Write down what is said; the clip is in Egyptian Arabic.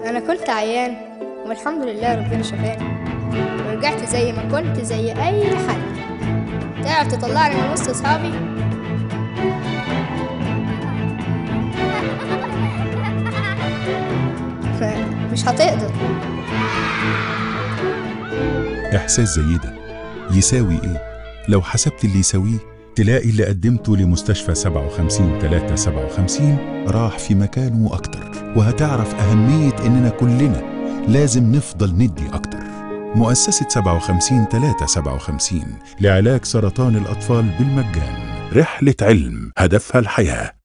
انا كنت عيان والحمد لله ربنا شفاني ورجعت زي ما كنت زي اي حد تعرف تطلعني من وسط اصحابي مش هتقدر إحساس زي ده يساوي إيه؟ لو حسبت اللي يساويه تلاقي اللي قدمته لمستشفى 57 357 راح في مكانه أكتر وهتعرف أهمية إننا كلنا لازم نفضل ندي أكتر مؤسسة 57 357 لعلاج سرطان الأطفال بالمجان رحلة علم هدفها الحياه